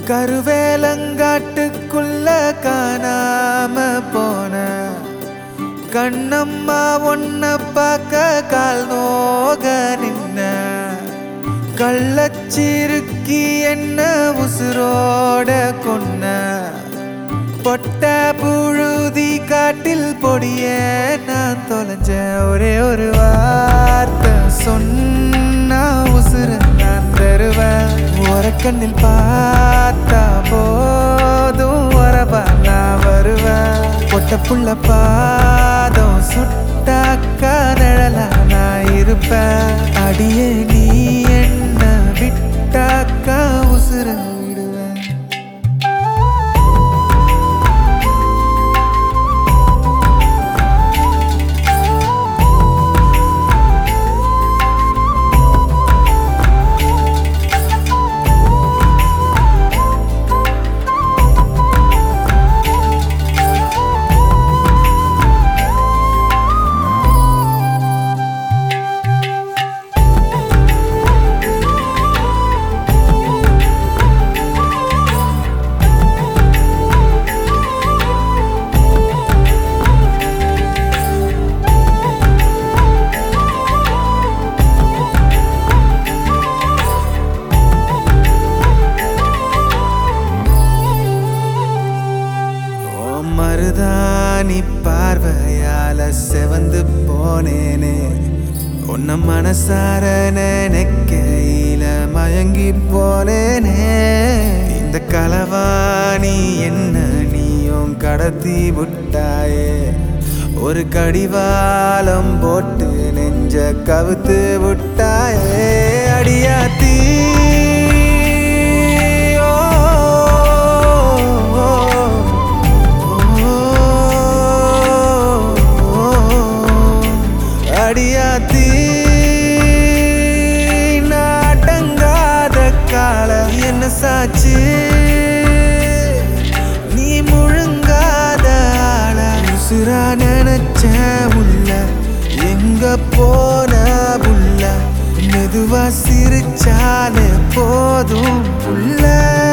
கருவேலங்காட்டுக்குள்ள காணாம போன கண்ணம்மா ஒன்ன பார்க்க கால் நோக நின்ன கள்ளச்சிருக்கி என்ன உசுரோட கொன்ன பொட்ட புழுதி காட்டில் பொடிய நான் தொலைஞ்சேன் ஒரே ஒரு வார்த்தை சொன்னா உசுறு நான் தருவேன் கண்ணில் பார்த்தா போதும் வரவா நான் வருவேன் பொட்ட புள்ள பாதம் சுட்டாக்கா நிழலா நான் இருப்பேன் அடியே நீ என்ன விட்டாக்கா உசுர விடுவேன் ஓ மருதாணி பார்வையால செவந்து போனேனே உன்ன மனசார நினைக்கையில மயங்கி போனேனே இந்த களவாணி என்ன நீயும் கடத்தி விட்டாயே ஒரு கடிவாளம் போட்டு நெஞ்ச கவுத்து விட்டாயே அடியாத்தி ஓ, ஓ, அடியாத்தி நாட்டங்காத கால என்ன சாச்சு நீ முழுங்காத ஆள உசுரா நினைச்ச உள்ள எங்க போன புள்ள மெதுவா சிரிச்சாலே போதும் புள்ள